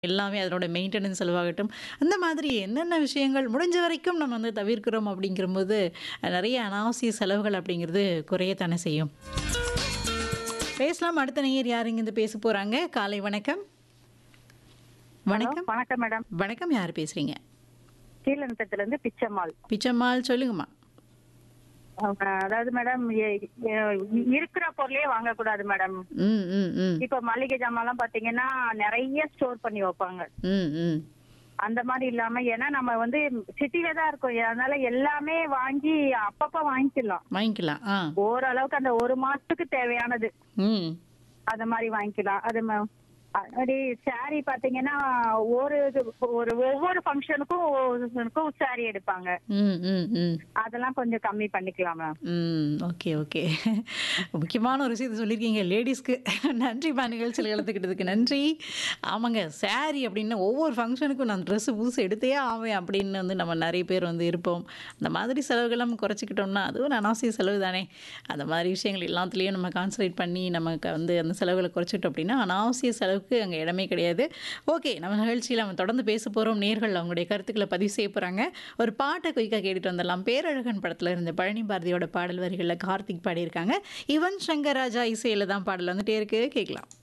எல்லாமே அதனோட மெயின்டெனன்ஸ் செலவாகட்டும். அந்த மாதிரி என்னென்ன விஷயங்கள் முடிஞ்ச வரைக்கும் நம்ம வந்து தவிர்க்கிறோம் அப்படிங்கிறபோது, நெறைய அனாவசிய செலவுகள் அப்படிங்கிறது குறையத்தானே செய்யும். பேசலாம். அடுத்த நேயர் யார் இங்கேருந்து பேச போறாங்க? காலை வணக்கம். ஹலோ வணக்கம். வணக்கம் மேடம் வணக்கம். யார் பேசுறீங்க? கீழநத்தத்துல இருந்து பிச்சம்மாள் பிச்சம்மாள் சொல்லுங்கம்மா. அவங்க அதாவது மேடம் எ- எ- இருக்கிற பொருளே வாங்கக்கூடாது மேடம் ம், ம், ம். இப்ப மளிகை ஜாமான்லாம் பாத்தீங்கன்னா நிறைய ஸ்டோர் பண்ணி வைப்பாங்க ம், ம். அந்த மாதிரி இல்லாம ஏன்னா நம்ம வந்து சிட்டில தான் இருக்கோம் அதனால எல்லாமே வாங்கி அப்பப்ப வாங்கிக்கலாம் வாங்கிக்கலாம். ஆ. ஓரளவுக்கு அந்த ஒரு மாசத்துக்கு தேவையானது ம். அந்த மாதிரி வாங்கிக்கலாம் அது ம- அப்படி சாரி பாத்தீங்கன்னா ஒரு இது- ஒரு ஒவ்வொரு ஃபங்க்ஷனுக்கும் ஒவ்வொருக்கும் சாரி எடுப்பாங்க ம், ம், ம். அதெல்லாம் கொஞ்சம் கம்மி பண்ணிக்கலாம் மேம் ம். Okay, okay. முக்கியமான ஒரு விஷயத்த சொல்லியிருக்கீங்க லேடீஸ்க்கு. நன்றிம்மா நிகழ்ச்சியில் கலந்துக்கிட்டதுக்கு நன்றி. ஆமாங்க சாரி அப்படின்னா ஒவ்வொரு ஃபங்க்ஷனுக்கும் நான் ட்ரெஸ்ஸு புதுசு எடுத்தே ஆவேன் அப்படின்னு வந்து நம்ம நிறைய பேர் வந்து இருப்போம். அந்த மாதிரி செலவுகள் நம்ம குறைச்சிக்கிட்டோம்னா அதுவும் ஒரு அனாவசிய செலவு தானே. அந்த மாதிரி விஷயங்கள் எல்லாத்துலேயும் நம்ம கான்சன்ட்ரேட் பண்ணி நமக்கு வந்து அந்த செலவுகளை குறைச்சிட்டோம் அப்படின்னா அனாவசிய செலவுக்கு அங்கே இடமே கிடையாது. ஓகே நம்ம நிகழ்ச்சியில் நம்ம தொடர்ந்து பேச போகிறோம். நேர்கள் அவங்களுடைய கருத்துக்களை பதிவு செய்ய போகிறாங்க. ஒரு பாட்டை குயிக்காக கேட்டுட்டு வந்துடலாம். பேரழகன் படத்தில் இருந்த பழனி பாரதியோட பாடல் வரிகளில் கார்த்திக் பாடியிருக்காங்க. யுவன் சங்கர் ராஜா இசையில் தான் பாடல் வந்துட்டே இருக்கு கேட்கலாம்.